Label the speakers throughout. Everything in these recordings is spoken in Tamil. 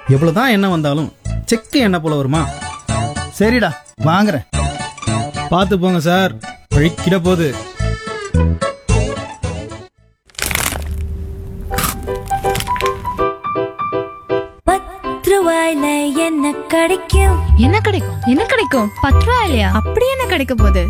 Speaker 1: எவ்வளவுதான் எண்ணெய் வந்தாலும் செக்கு எண்ணெய் போல வருமா
Speaker 2: சரிடா வாங்குறேன்
Speaker 1: பார்த்து போங்க சார் வழிக்கிட போகுது
Speaker 3: பத்து ரூபாயில என்ன கிடைக்கும்
Speaker 4: என்ன கிடைக்கும் என்ன கிடைக்கும் பத்து ரூபாயிலையா அப்படி என்ன கிடைக்க போகுது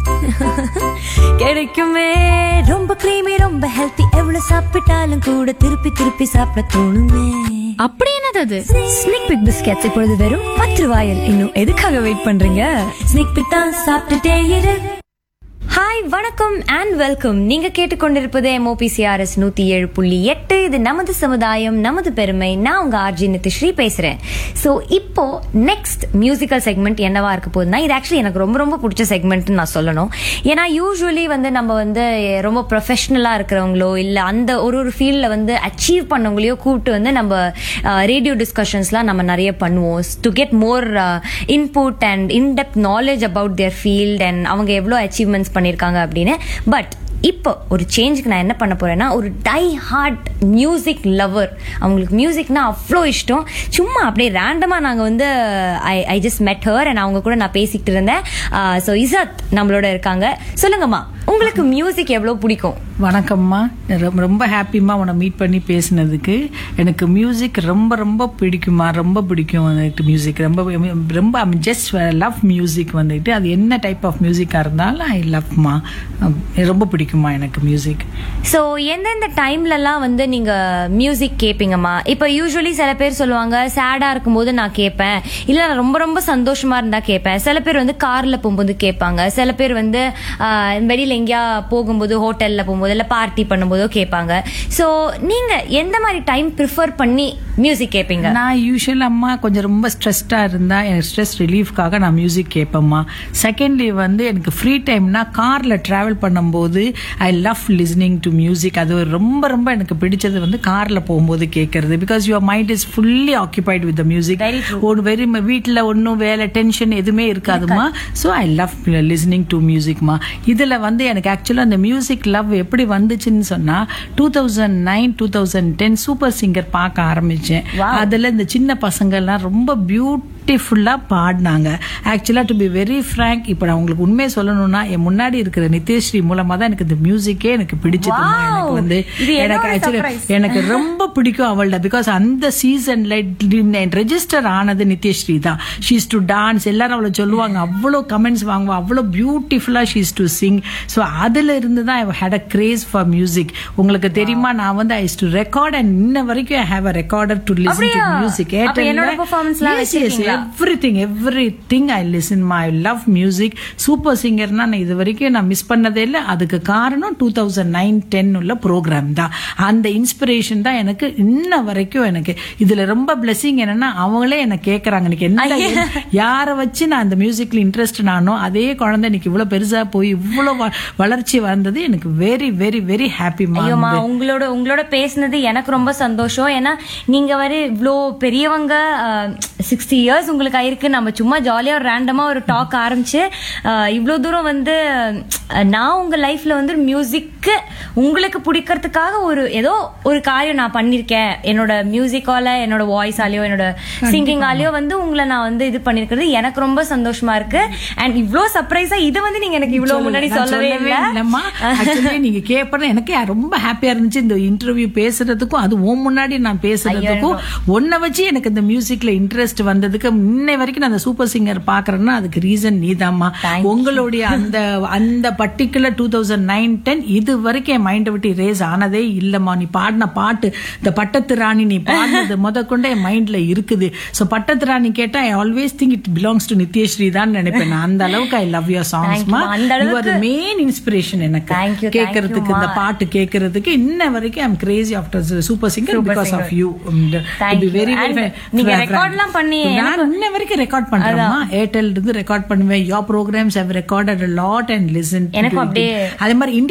Speaker 3: கிடைக்குமே ரொம்ப கிரீமி ரொம்ப ஹெல்த்தி எவ்வளவு சாப்பிட்டாலும் கூட திருப்பி திருப்பி சாப்பிட தோணுமே
Speaker 4: அப்படி என்னது அது
Speaker 3: ஸ்னிக் பிக் பிஸ்கெட்ஸ் இப்பொழுது வெறும் பத்து ரூபாயில் இன்னும் எதுக்காக வெயிட் பண்றீங்க ஸ்னிக் பிக் தான் சாப்பிட்டுட்டே இரு ஹாய் வணக்கம் அண்ட் வெல்கம் நீங்க கேட்டுக்கொண்டிருப்பது எம்ஓபிசிஆர்எஸ் நூத்தி ஏழு புள்ளி எட்டு இது நமது சமுதாயம் நமது பெருமை நான் உங்க ஆர்ஜி நித்திஸ்ரீ பேசுறேன் ஸோ இப்போ நெக்ஸ்ட் மியூசிக்கல் செக்மெண்ட் என்னவா இருக்க போகுதுன்னா இது ஆக்சுவலி எனக்கு ரொம்ப ரொம்ப பிடிச்ச செக்மெண்ட்னு நான் சொல்லணும் ஏன்னா யூஸ்வலி வந்து நம்ம வந்து ரொம்ப ப்ரொஃபஷ்னலா இருக்கிறவங்களோ இல்ல அந்த ஒரு ஒரு ஃபீல்ட்ல வந்து அச்சீவ் பண்ணவங்களையோ கூப்பிட்டு வந்து நம்ம ரேடியோ டிஸ்கஷன்ஸ்லாம் நம்ம நிறைய பண்ணுவோம் to get more input and in depth knowledge about their field and அவங்க எவ்வளோ அச்சீவ்மெண்ட்ஸ் பண்ணியிருக்காங்க அப்படின்னு பட் இப்போ ஒரு சேஞ்சுக்கு நான் என்ன பண்ண போறேன்னா ஒரு டை ஹார்ட் மியூசிக் லவர் அவங்களுக்கு மியூசிக்னா அவ்வளோ இஷ்டம் சும்மா அப்படியே ரேண்டமாக நாங்கள் வந்து I I just met her and அவங்க கூட நான் பேசிக்கிட்டு இருந்தேன் ஸோ இசத் நம்மளோட இருக்காங்க சொல்லுங்கம்மா உங்களுக்கு மியூசிக் எவ்வளோ பிடிக்கும்
Speaker 5: வணக்கம்மா ரொம்ப- ரொம்ப ஹாப்பிம்மா உன்னை மீட் பண்ணி பேசினதுக்கு எனக்கு மியூசிக் ரொம்ப ரொம்ப பிடிக்குமா ரொம்ப பிடிக்கும் எனக்கு மியூசிக் ரொம்ப ரொம்ப ஜஸ்ட் லவ் மியூசிக் வந்துட்டு அது என்ன டைப் ஆஃப் மியூசிக்காக இருந்தாலும் ஐ லவ்மா ரொம்ப பிடிக்குமா எனக்கு மியூசிக்
Speaker 3: ஸோ எந்தெந்த டைம்லலாம் வந்து நீங்கள் மியூசிக் கேட்பீங்கம்மா இப்போ யூஸ்வலி சில பேர் சொல்லுவாங்க சேடாக இருக்கும்போது நான் கேட்பேன் இல்லை நான் ரொம்ப ரொம்ப சந்தோஷமா இருந்தால் கேட்பேன் சில பேர் வந்து காரில் போகும்போது கேட்பாங்க சில பேர் வந்து ஆஹ், வெளியில எங்கேயா போகும்போது ஹோட்டலில் போகும்போது இல்லை பார்ட்டி பண்ணும்போதோ கேட்பாங்க ஸோ நீங்கள் எந்த மாதிரி டைம் ப்ரிஃபர் பண்ணி மியூசிக் கேட்பீங்க
Speaker 5: நான் யூஸ்வல் அம்மா கொஞ்சம் ரொம்ப ஸ்ட்ரெஸ்டாக இருந்தால் எனக்கு ஸ்ட்ரெஸ் ரிலீஃப்காக நான் மியூசிக் கேட்பேம்மா செகண்ட்லி வந்து எனக்கு ஃப்ரீ டைம்னா காரில் ட்ராவல் பண்ணும்போது I love listening to music அது ஒரு ரொம்ப ரொம்ப எனக்கு பிடிச்சது வந்து காரில் போகும்போது கேட்கறது because your mind is fully occupied with the music
Speaker 3: Very true.
Speaker 5: ஒரு வெரி வீட்டில் ஒன்றும் வேலை டென்ஷன் எதுவுமே இருக்காதுமா so I love listening to மியூசிக்மா இதில் வந்து எனக்கு ஆக்சுவலாக அந்த மியூசிக் லவ் எப்படி வந்துச்சுன்னு சொன்னால் two thousand nine two thousand ten super singer பார்க்க ஆரம்பித்தேன் அதில் இந்த சின்ன பசங்கள்லாம் ரொம்ப பியூட்டிஃபுல்லாக பாடினாங்க ஆக்சுவலாக டு பி வெரி ஃப்ரேங்க் இப்போ நான் உங்களுக்கு உண்மையை சொல்லணும்னா என் முன்னாடி இருக்கிற நித்யஸ்ரீ மூலமாக தான் எனக்கு இந்த மியூசிக்கே எனக்கு பிடிச்சது
Speaker 3: Wow.
Speaker 5: எனக்கு வந்து
Speaker 3: இது என்னோட
Speaker 5: எனக்கு ஆக்சுவலி
Speaker 3: surprise.
Speaker 5: எனக்கு ரொம்ப பிடிக்கும் அவள்ட பிகாஸ் அந்த சீசன்ல ரெஜிஸ்டர் ஆனது நித்யஸ்ரீ தான் ஷீஸ் டு டான்ஸ் எல்லாரும் அவளை சொல்லுவாங்க அவ்வளோ கமெண்ட்ஸ் வாங்குவா அவ்வளோ பியூட்டிஃபுல்லா ஷீஸ் டு சிங் ஸோ அதுல இருந்து தான் I had a craze for music உங்களுக்கு தெரியுமா நான் வந்து ஐ டு ரெக்கார்ட் அண்ட் இன்ன வரைக்கும் I have a recorder to listen to
Speaker 3: அப்படியா?
Speaker 5: மியூசிக்
Speaker 3: அப்ப என்னோட performanceலாம் வச்சிருக்கீங்களா?
Speaker 5: Everything everything I listen my love music super சிங்கர்னா நான் இது வரைக்கும் நான் மிஸ் பண்ணதே இல்லை அதுக்கு காரணம் டூ தௌசண்ட் நைன் டென் உள்ள ப்ரோக்ராம் தான் அந்த இன்ஸ்பிரேஷன் தான் எனக்கு இன்ன வரைக்கும் எனக்கு இதுல ரொம்ப பிளெஸிங் என்னன்னா அவங்களே என்ன கேட்கறாங்க இன்னைக்கு என்ன யாரை வச்சு நான் அந்த மியூசிக்ல இன்ட்ரெஸ்ட் நானோ அதே குழந்தை இன்னைக்கு இவ்வளவு பெருசா போய் இவ்வளவு வ- வளர்ச்சி வந்தது எனக்கு வெரி வெரி வெரி ஹாப்பிமா
Speaker 3: ஐயோமா உங்களோட உங்களோட பேசுனது எனக்கு ரொம்ப சந்தோஷம் ஏன்னா நீங்க வர இவ்வளோ பெரியவங்க சிக்ஸ்டி இயர்ஸ் உங்களுக்கு ஆயிருக்கு நம்ம சும்மா ஜாலியா ஒரு ரேண்டமா ஒரு டாக் ஆரம்பிச்சு அஹ், இவ்வளோ தூரம் வந்து அஹ், நான் உங்க லைஃப்ல வந்து மியூசிக்கு உங்களுக்கு பிடிக்கிறதுக்காக ஒரு ஏதோ ஒரு காரியம் நான் பண்ணிருக்கேன் என்னோட மியூசிக்கால என்னோட வாய்ஸாலேயோ என்னோட சிங்கிங்காலேயோ வந்து உங்களை நான் வந்து இது பண்ணிருக்கிறது எனக்கு ரொம்ப சந்தோஷமா இருக்கு அண்ட் இவ்வளோ சர்ப்ரைஸா இது வந்து நீங்க எனக்கு இவ்வளோ முன்னாடி
Speaker 5: நான்
Speaker 3: சொல்லவே இல்லை
Speaker 5: இல்லம்மா ஆக்சுவலி நீங்க கேட்பறது எனக்கு ரொம்ப ஹாப்பியா இருந்துச்சு இந்த இன்டர்வியூ பேசுறதுக்கும் அது உன் முன்னாடி நான் பேசுறதுக்கும் உன்னை வச்சு எனக்கு இந்த மியூசிக்ல இன்ட்ரெஸ்ட் வந்ததுக்கு இன்னை வரைக்கும் நான் அந்த சூப்பர் சிங்கர் பாக்குறேன்னா அதுக்கு ரீசன் நீதாம்மா உங்களுடைய அந்த அந்த particular two thousand nine ten இது வரைக்கும் என் மைண்டை விட்டு ரேஸ் ஆனதே இல்லம்மா நீ பாடின பாட்டு இந்த பட்டத்து ராணி நீ பாடினது முத கொண்டு என் மைண்ட்ல இருக்குது சோ பட்டத்து ராணி கேட்டா I always think it belongs to Nithyasree தான் நினைப்பேன் நான் அந்த அளவுக்கு ஐ லவ் யுவர் சாங்ஸ்மா
Speaker 3: Thank you. அந்த
Speaker 5: யூ ஆர் த
Speaker 3: அளவுக்கு-
Speaker 5: மெயின் இன்ஸ்பிரேஷன் எனக்கு
Speaker 3: Thank you, thank
Speaker 5: கேட்கறதுக்கு
Speaker 3: you,
Speaker 5: இந்த
Speaker 3: ma.
Speaker 5: பாட்டு கேட்கறதுக்கு இன்ன வரைக்கும் I'm crazy after super singer
Speaker 3: Super
Speaker 5: because
Speaker 3: singer.
Speaker 5: Of you
Speaker 3: Thank you. And நீங்க recordலாம் பண்ணி
Speaker 5: நான்
Speaker 3: எனக்கு-
Speaker 5: இன்ன வரைக்கும் ரெக்கார்ட் பண்றேன்மா ஏர்டெல் இருந்து ரெக்கார்ட் பண்ணுவேன் your programmes have recorded lot and listen
Speaker 3: எனக்கும் அப்படியே-
Speaker 5: அதே மாதிரி இந்தியன் ஐடல்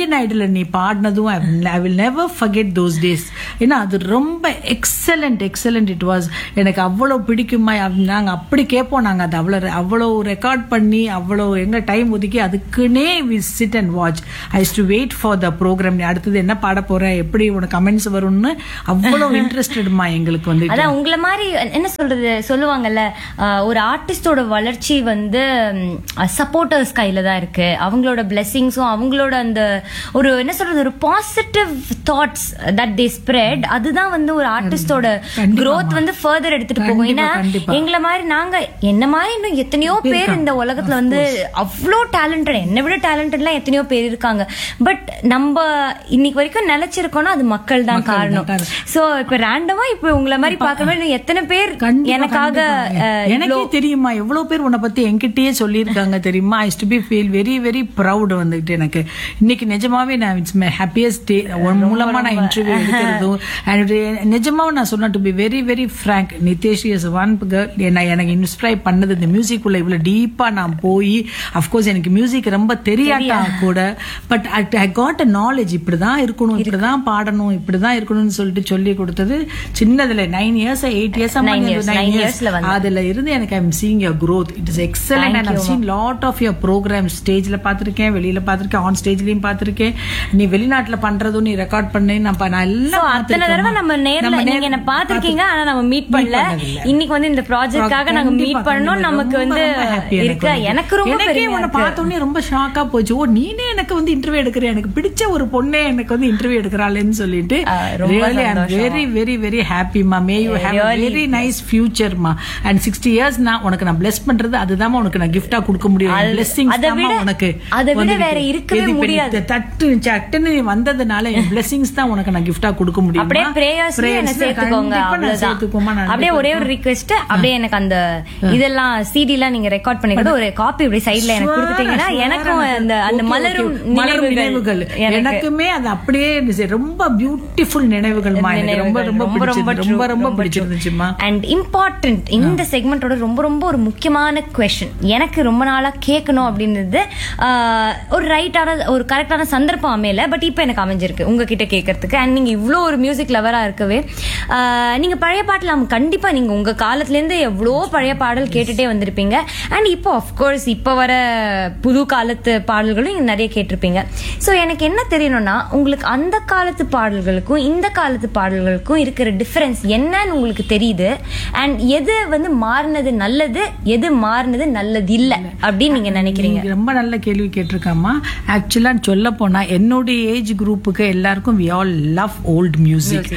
Speaker 5: நீ பாடினதும் I will never forget those days ஏன்னா அது ரொம்ப எக்ஸலண்ட் எக்ஸலண்ட் இட் வாஸ் எனக்கு அவ்வளோ பிடிக்குமா நாங்கள் அப்படி கேட்போம் நாங்கள் அது அவ்வளோ அவ்வளோ ரெக்கார்ட் பண்ணி அவ்வளோ எங்க டைம் ஒதுக்கி அதுக்குன்னே we sit and watch I to wait for the programme அடுத்தது என்ன பாட போற எப்படி உனக்கு கமெண்ட்ஸ் வரும்னு அவ்வளோ இன்ட்ரெஸ்டட்மா எங்களுக்கு வந்து
Speaker 3: அதான் உங்களை மாதிரி என்ன சொல்றது சொல்லுவாங்கல்ல ஆஹ் ஒரு ஆர்டிஸ்டோட வளர்ச்சி வந்து சப்போர்ட்டர்ஸ் கையில தான் இருக்கு அவங்களோட பிளெஸிங்ஸும் அவங்களோட அந்த ஒரு என்ன சொல்றது ஒரு positive thoughts that they spread அதுதான் வந்து ஒரு ஆர்டிஸ்டோட
Speaker 5: கண்டிப்பாம்மா.
Speaker 3: growth வந்து ஃபர்தர் எடுத்துட்டு போகும்
Speaker 5: கண்டிப்பா,
Speaker 3: ஏன்னா
Speaker 5: கண்டிப்பா.
Speaker 3: எங்களை மாதிரி நாங்க என்ன மாதிரி இன்னும் எத்தனையோ பேர் இந்த உலகத்துல வந்து அவ்வளோ டேலண்டட் என்னை விட டேலண்டட்லாம் எத்தனையோ பேர் இருக்காங்க பட் நம்ம இன்னைக்கு வரைக்கும் நிலைச்சிருக்கோம்னா அது மக்கள் தான்
Speaker 5: மக்கள் தான்
Speaker 3: காரணம்
Speaker 5: காரணம்.
Speaker 3: சோ இப்ப ரேண்டமா இப்ப உங்களை மாதிரி பாக்குற மாதிரி இன்னும் எத்தனை பேர்
Speaker 5: கண்டிப்பா,
Speaker 3: எனக்காக
Speaker 5: கண்டிப்பா.
Speaker 3: அஹ்,
Speaker 5: எனக்கே
Speaker 3: இவ்ளோ-
Speaker 5: தெரியுமா எவ்வளவு பேர் உன்னை பத்தி என்கிட்டயே சொல்லியிருக்காங்க தெரியுமா I to be feel very very proud வந்துட்டு எனக்கு இன்னைக்கு நிஜமாவே நான் இட்ஸ் மை ஹாப்பியஸ்ட் டே உன் மூலமா நான் இன்டர்வியூ எடுக்கிறதும் and நிஜமாவே நான் சொன்னேன் to be very very frank Nitesh is one girl என்ன எனக்கு இன்ஸ்பைர் பண்ணது இந்த மியூசிக் உள்ள இவ்வளவு டீப்பா நான் போய் அஃப்கோர்ஸ் எனக்கு மியூசிக் ரொம்ப தெரியாட்டா கூட but I got a knowledge இப்படிதான் இருக்கணும் இப்படிதான் பாடணும் இப்படிதான் இருக்கணும்னு சொல்லிட்டு சொல்லி கொடுத்தது சின்னதுல nine years eight years
Speaker 3: Nine years, nine yearsல வந்து.
Speaker 5: அதுல இருந்து எனக்கு I'm seeing your growth it is excellent and I seen lot of your programme ஸ்டேஜ்ல பார்த்திருக்கேன் வெளியில பார்த்திருக்கேன் ஆன் ஸ்டேஜ்லயும் பார்த்திருக்கேன் நீ வெளிநாட்டுல பண்றதும் நீ ரெக்கார்ட் பண்ணி நான் பா- நான்
Speaker 3: So,
Speaker 5: எல்லாம்
Speaker 3: அத்தனை தடவை நம்ம நேர்ல நீங்க என்ன பாத்திருக்கீங்க ஆனா நம்ம மீட் பண்ணல
Speaker 5: பண்ணதில்ல.
Speaker 3: இன்னைக்கு வந்து இந்த ப்ராஜெக்ட்காக நாங்க
Speaker 5: கண்டிப்பா,
Speaker 3: மீட் பண்ணோம்
Speaker 5: கண்டிப்பா.
Speaker 3: நமக்கு
Speaker 5: ரொம்ப,
Speaker 3: வந்து
Speaker 5: ரொம்ப happy
Speaker 3: இருக்கு
Speaker 5: வந்து.
Speaker 3: எனக்கு ரொம்ப
Speaker 5: எனக்கே
Speaker 3: பெருமையா
Speaker 5: உன்னை
Speaker 3: இருக்கு.
Speaker 5: பார்த்த உடனே ரொம்ப ஷாக்கா போச்சு ஓ நீனே எனக்கு வந்து இன்டர்வியூ எடுக்கிற எனக்கு பிடிச்ச ஒரு பொண்ணே எனக்கு வந்து இன்டர்வியூ எடுக்கிறாளேன்னு சொல்லிட்டு
Speaker 3: ஆ, ரொம்ப
Speaker 5: ரியலி ஐ
Speaker 3: சந்தோஷம்.
Speaker 5: வெரி வெரி வெரி ஹாப்பி மா may you have
Speaker 3: Really.
Speaker 5: Very nice future மா அண்ட் சிக்ஸ்டி இயர்ஸ் நான் உனக்கு நான் பிளஸ் பண்றது அதுதான் உனக்கு நான் கிஃப்டா கொடுக்க முடியும்
Speaker 3: அது-
Speaker 5: பிளெஸிங்ஸ்
Speaker 3: அதை
Speaker 5: தான்
Speaker 3: விட-
Speaker 5: உனக்கு
Speaker 3: அதை விட
Speaker 5: வந்துருக்கு.
Speaker 3: வேற இருக்கவே
Speaker 5: இது இப்ப நீ
Speaker 3: முடியாது.
Speaker 5: தட்டு சட்டுன்னு நீ வந்ததுனால என் பிளெஸிங்ஸ் தான் உனக்கு நான் கிஃப்டா கொடுக்க முடியும்
Speaker 3: அப்படியே பிரேயர்ஸ் என்ன சேர்த்துக்கோங்க அவ்வளவுதான் அப்படியே ஒரே ஒரு ரிக்வெஸ்ட் அப்படியே எனக்கு அந்த இதெல்லாம் சிடி எல்லாம் நீங்க ரெக்கார்ட் பண்ணி கூட ஒரு காப்பி அப்படியே சைடுல எனக்கு கொடுத்துட்டீங்கன்னா எனக்கும் அந்த அந்த மலரும்
Speaker 5: மலரும்
Speaker 3: நினைவுகள்
Speaker 5: நினைவுகள் எனக்குமே அது அப்படியே இருந்துச்சு. ரொம்ப பியூட்டிஃபுல் நினைவுகள்மா எனக்கு ரொம்ப ரொம்ப பிடிச்சிருந்துச்சு ரொம்ப ரொம்ப பிடிச்சிருந்துச்சுமா
Speaker 3: அண்ட் இம்பார்ட்டன்ட் இந்த செக்மெண்டோட ரொம்ப ரொம்ப ஒரு முக்கியமான கொஸ்டின் எனக்கு ரொம்ப நாளா கேட்கணும் அப்படின்றது ஆஹ், ஒரு ரைட்டான ஒரு கரெக்டான சந்தர்ப்பம் அமையல பட் இப்போ எனக்கு அமைஞ்சிருக்கு உங்ககிட்ட கேட்கறதுக்கு அண்ட் நீங்க இவ்வளோ ஒரு மியூசிக் லவரா இருக்கவே ஆஹ், நீங்க பழைய பாட்டுல ஆமா, கண்டிப்பா நீங்க உங்க காலத்துல இருந்து எவ்வளோ பழைய பாடல் கேட்டுட்டே வந்திருப்பீங்க அண்ட் இப்போ அஃப்கோர்ஸ் இப்போ வர புது காலத்து பாடல்களும் நீங்க நிறைய கேட்டிருப்பீங்க ஸோ எனக்கு என்ன தெரியணும்னா உங்களுக்கு அந்த காலத்து பாடல்களுக்கும் இந்த காலத்து பாடல்களுக்கும் இருக்கிற டிஃபரன்ஸ் என்னன்னு உங்களுக்கு தெரியுது அண்ட் எது வந்து மாறினது நல்லது எது மாறினது நல்லது இல்ல அப்படின்னு நீங்க நினைக்கிறீங்க
Speaker 5: நீங்க ரொம்ப நல்ல கேள்வி கேட்டிருக்காமா ஆக்சுவலா சொல்ல போனா என்னுடைய ஏஜ் குரூப்புக்கு எல்லாருக்கும் we all love old music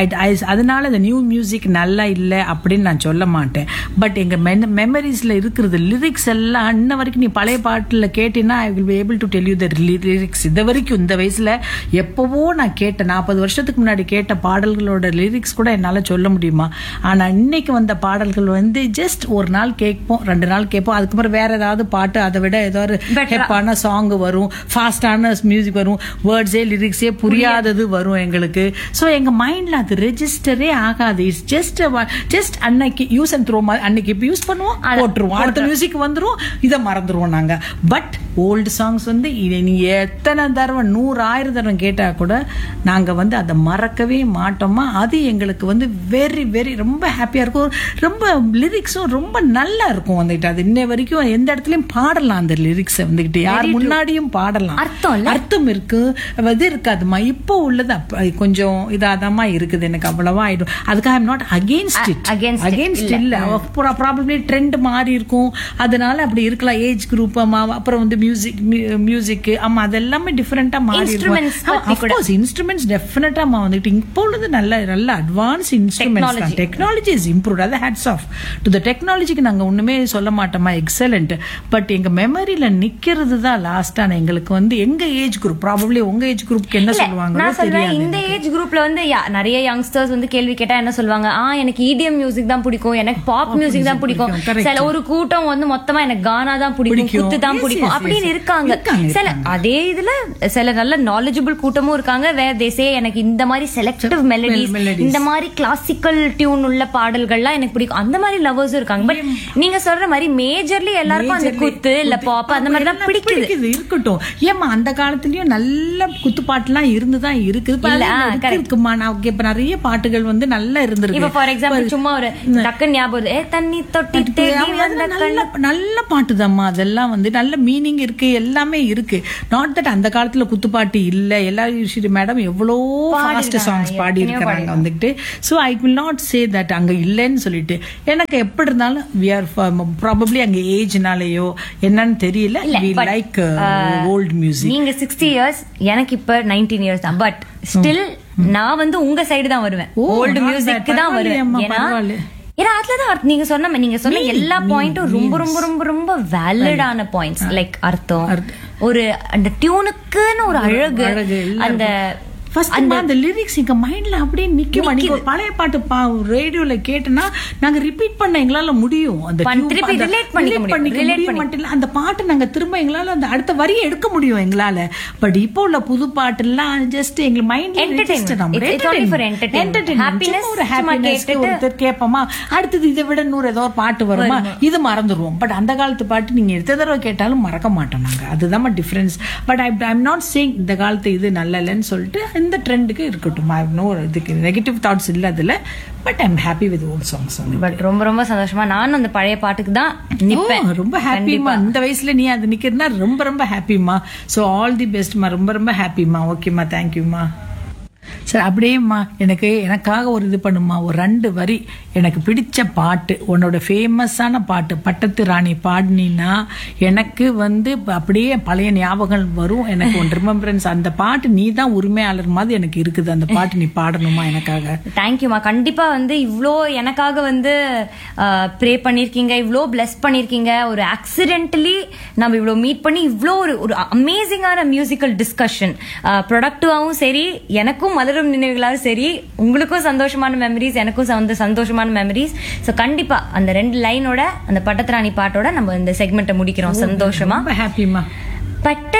Speaker 5: அதனால இந்த நியூ மியூசிக் நல்லா இல்லை அப்படின்னு நான் சொல்ல மாட்டேன் பட் எங்க மெமரிஸ்ல இருக்கிறது லிரிக்ஸ் எல்லாம் இன்ன வரைக்கும் நீ பழைய பாட்டுல கேட்டீங்கன்னா I will be able to tell you the lyrics இது வரைக்கும் இந்த வயசுல எப்பவோ நான் கேட்ட நாற்பது வருஷத்துக்கு முன்னாடி கேட்ட பாடல்களோட லிரிக்ஸ் கூட என்னால சொல்ல முடியுமா ஆனா இன்னைக்கு வந்த பாடல்கள் வந்து ஜஸ்ட் ஒரு நாள் கேட்போம் ரெண்டு நாள் கேட்போம் அதுக்கப்புறம் வேற ஏதாவது பாட்டு அதை விட ஏதாவது ஹெப்பான சாங் வரும் ஃபாஸ்டான மியூசிக் வரும் வேர்ட்ஸே லிரிக்ஸே புரியாதது வரும் எங்களுக்கு ஸோ எங்க மைண்ட்ல அது ரெஜிஸ்டரே ஆகாது இட்ஸ் ஜஸ்ட் ஜஸ்ட் அன்னைக்கு யூஸ் அண்ட் த்ரோ அன்னைக்கு இப்போ யூஸ் பண்ணுவோம் போட்டுருவோம் அடுத்த மியூசிக் வந்துரும் இதை மறந்துருவோம் நாங்க பட் ஓல்டு சாங்ஸ் வந்து இதை நீ எத்தனை தடவை நூறு ஆயிரம் தடவை கேட்டா கூட நாங்க வந்து அதை மறக்கவே மாட்டோமா அது எங்களுக்கு வந்து வெரி வெரி ரொம்ப ஹாப்பியா இருக்கும் ரொம்ப லிரிக்ஸும் ரொம்ப நல்லா இருக்கும் வந்துட்டு அது இன்னை வரைக்கும் எந்த இடத்துலயும் பாடலாம் அந்த லிரிக்ஸை வந்துகிட்டு யார் முன்னாடியும் பாடலாம்
Speaker 3: அர்த்தம் இல்ல?
Speaker 5: அர்த்தம் இருக்கு இது இருக்காதுமா இப்போ உள்ளது அப்ப- கொஞ்சம் இதாதமா இருக்குது எனக்கு அவ்வளவா ஆயிடும் அதுக்காக I'm not against it
Speaker 3: against it,
Speaker 5: against இல்ல ப்ராபப்ளி ட்ரெண்ட் மாறி இருக்கும் அதனால அப்படி இருக்கலாம் ஏஜ் குரூப் அப்புறம் வந்து மியூசிக் மியூசிக் ஆமா அதெல்லாமே டிஃபரெண்டா மாறி
Speaker 3: Instruments பத்தி கூட.
Speaker 5: இருக்கும் இன்ஸ்ட்ருமெண்ட்ஸ் டெஃபினட்டா வந்துட்டு இப்போ உள்ளது நல்ல நல்ல அட்வான்ஸ் இன்ஸ்ட்ருமெண்ட்ஸ் தான்
Speaker 3: Technology.
Speaker 5: டெக்னாலஜி இஸ் இம்ப்ரூவ் அது ஹேட்ஸ் ஆஃப் டு த டெக்னாலஜிக்கு நாங்க ஒண்ணுமே சொல்ல மாட்டோமா எக்ஸலண்ட் பட் எங்க மெமரியில நிக்கிறது தான் லாஸ்டான எங்களுக்கு வந்து எங்க ஏஜ் குரூப் ப்ராபப்ளி உங்க ஏஜ் குரூப்க்கு என்ன
Speaker 3: இல்ல,
Speaker 5: சொல்லுவாங்களோ
Speaker 3: நான் சொல்றேன்
Speaker 5: தெரியாது
Speaker 3: இந்த ஏஜ் குரூப்ல வந்து யா- நிறைய யங்ஸ்டர்ஸ் வந்து கேள்வி கேட்டா என்ன சொல்லுவாங்க ஆ எனக்கு இடிஎம் மியூசிக் தான் பிடிக்கும் எனக்கு பாப் மியூசிக் தான் பிடிக்கும்
Speaker 5: பிடிக்கும், correct.
Speaker 3: சில ஒரு கூட்டம் வந்து மொத்தமா எனக்கு கானா தான் பிடிக்கும்
Speaker 5: பிடிக்கும்.
Speaker 3: குத்து தான்
Speaker 5: Yes,
Speaker 3: பிடிக்கும்
Speaker 5: yes,
Speaker 3: அப்படி அப்படின்னு இருக்காங்க
Speaker 5: இருக்காங்க,
Speaker 3: சில அதே இதுல சில நல்ல நாலேஜபிள் கூட்டமும் இருக்காங்க வேற தேசே எனக்கு இந்த மாதிரி செலக்டிவ் மெலடிஸ்
Speaker 5: melodies.
Speaker 3: இந்த மாதிரி கிளாசிக்கல் டியூன் உள்ள பாடல்கள்லாம் எனக்கு பிடிக்கும் அந்த மாதிரி லவர்ஸும் இருக்காங்க பட் நீங்க சொல்ற மாதிரி மேஜர்லி எல்லாருக்கும் அந்த குத்து இல்ல பாப் அந்த மாதிரி தான்
Speaker 5: எல்லாம்
Speaker 3: பிடிக்குது
Speaker 5: பிடிக்குது இருக்கட்டும் ஏமா அந்த காலத்துலயும் நல்ல குத்துப்பாட்டுலாம் இருந்துதான் இருக்குது இப்ப
Speaker 3: இல்ல,
Speaker 5: அதெல்லாம்
Speaker 3: ஆ,
Speaker 5: இருக்கு,
Speaker 3: correct.
Speaker 5: இருக்குமா நான் இப்ப நிறைய பாட்டுகள் வந்து நல்லா இருந்திருக்கு
Speaker 3: இப்ப ஃபார் எக்ஸாம்பிள் சும்மா ஒரு டக்குன்னு ஞாபகம் வருது. ஏ தண்ணி தொட்டி தேடி
Speaker 5: ஆமா,
Speaker 3: வந்த
Speaker 5: அதெல்லாம் நல்ல நல்ல பாட்டுதாம்மா அதெல்லாம் வந்து நல்ல மீனிங் இருக்கு எல்லாமே இருக்கு நாட் தட் அந்த காலத்துல குத்துப்பாட்டு இல்ல எல்லாரும் மேடம் எவ்வளோ ஃபாஸ்ட் சாங்ஸ் பாடி இருக்கிறாங்க வந்துட்டு so I will not say that அங்க இல்லைன்னு சொல்லிட்டு எனக்கு எப்படி இருந்தாலும் வி ஆர் ப்ராபப்ளி அங்க ஏஜ்னாலயோ என்னன்னு தெரியல we
Speaker 3: but,
Speaker 5: like old music
Speaker 3: நீங்க சிக்ஸ்டி இயர்ஸ் எனக்கு இப்ப நைன்டீன் இயர்ஸ் தான் பட் ஸ்டில் நான் வந்து உங்க சைடு தான் வருவேன்
Speaker 5: oh,
Speaker 3: old
Speaker 5: not
Speaker 3: music
Speaker 5: bad.
Speaker 3: தான் வருவேன்
Speaker 5: பரவாயில்லையேம்மா,
Speaker 3: ஏன்னா
Speaker 5: பரவாயில்லை.
Speaker 3: ஏன்னா அதுலதான் அர்த்தம். நீங்க சொன்ன மாதிரி- நீங்க சொன்ன எல்லா பாயிண்ட்டும் ரொம்ப ரொம்ப ரொம்ப ரொம்ப வேலிடான பாயிண்ட்ஸ் லைக் அர்த்தம் ஒரு அந்த டியூனுக்குன்னு ஒரு அழகு
Speaker 5: அழகு, எல்லாம்
Speaker 3: அந்த
Speaker 5: ஃபர்ஸ்ட் அந்த லிரிக்ஸ் எங்க மைண்ட்ல அப்படியே நிக்கும் நீங்க ஒரு பழைய பாட்டு பா ரேடியோல கேட்டனா நாங்க ரிப்பீட் பண்ண எங்களால முடியும் அந்த
Speaker 3: பண்-
Speaker 5: tune
Speaker 3: திருப்பி
Speaker 5: அந்த-
Speaker 3: relate பண்ணிக்க
Speaker 5: relate
Speaker 3: முடியும்.
Speaker 5: பண்ணிக்க
Speaker 3: relate
Speaker 5: முடியும்
Speaker 3: பண்ணி-
Speaker 5: மட்டும் இல்ல அந்த பாட்டு நாங்க திரும்ப எங்களால அந்த அடுத்த வரியை எடுக்க முடியும் எங்களால பட் இப்போ உள்ள புது பாட்டு எல்லாம் ஜஸ்ட் எங்க மைண்ட்ல
Speaker 3: Entertainment. It's- it's only for entertainment. Happiness
Speaker 5: ஒரு
Speaker 3: சும்மா
Speaker 5: ஹாப்பினஸ்
Speaker 3: கேட்டுட்டு-
Speaker 5: ஒருத்தர் கேட்போமா அடுத்தது இதை விட நூறு ஏதோ ஒரு பாட்டு வருமா இது மறந்துடுவோம் பட் அந்த காலத்து பாட்டு நீங்க எத்தனை தடவை கேட்டாலும் மறக்க மாட்டோம் நாங்க அதுதான் difference but I I'm not saying இந்த காலத்து இது நல்ல இல்லைன்னு சொல்லிட்டு இந்த ட்ரெண்டுக்கு இருக்கட்டும் ஐ நோ இதுக்கு நெகட்டிவ் தாட்ஸ் இல்ல அதுல but I'm happy with old songs
Speaker 3: but ரொம்ப ரொம்ப சந்தோஷமா நானும் அந்த பழைய பாட்டுக்கு தான் நிப்பேன்
Speaker 5: ரொம்ப ஹாப்பிமா இந்த வயசுல நீ அது நிக்கிறதுனா ரொம்ப ரொம்ப ஹாப்பிமா ஸோ ஆல் தி பெஸ்ட்மா ரொம்ப ரொம்ப ஹாப்பிமா ஓகேம்மா தேங்க்யூம்மா சரி அப்படியேம்மா எனக்கு எனக்காக ஒரு இது பண்ணுமா ஒரு ரெண்டு வரி எனக்கு பிடிச்ச பாட்டு உன்னோட ஃபேமஸான பாட்டு பட்டத்து ராணி பாடினா எனக்கு வந்து இப்ப அப்படியே பழைய ஞாபகம் வரும் எனக்கு ஒன் ரிமெம்பரன்ஸ் அந்த பாட்டு நீ தான் உரிமையாளர் மாதிரி எனக்கு இருக்குது அந்த பாட்டு நீ பாடணுமா எனக்காக
Speaker 3: தேங்க்யூமா கண்டிப்பா வந்து இவ்ளோ எனக்காக வந்து ப்ரே பண்ணிருக்கீங்க இவ்ளோ பிளஸ் பண்ணிருக்கீங்க ஒரு ஆக்சிடென்டலி நம்ம இவ்ளோ மீட் பண்ணி இவ்ளோ ஒரு ஒரு அமேசிங்கான மியூசிக்கல் டிஸ்கஷன் ப்ரொடக்டிவாவும் சரி எனக்கும் மலரும் நினைவுகளாவும் சரி உங்களுக்கும் சந்தோஷமான மெமரிஸ் எனக்கும் சந்த- சந்தோஷமான மெமரிஸ் ஸோ கண்டிப்பா அந்த ரெண்டு லைனோட அந்த பட்டத்திராணி பாட்டோட நம்ம இந்த செக்மெண்ட்டை முடிக்கிறோம் சந்தோஷமா
Speaker 5: ரொம்ப ஹாப்பிமா
Speaker 3: பட்ட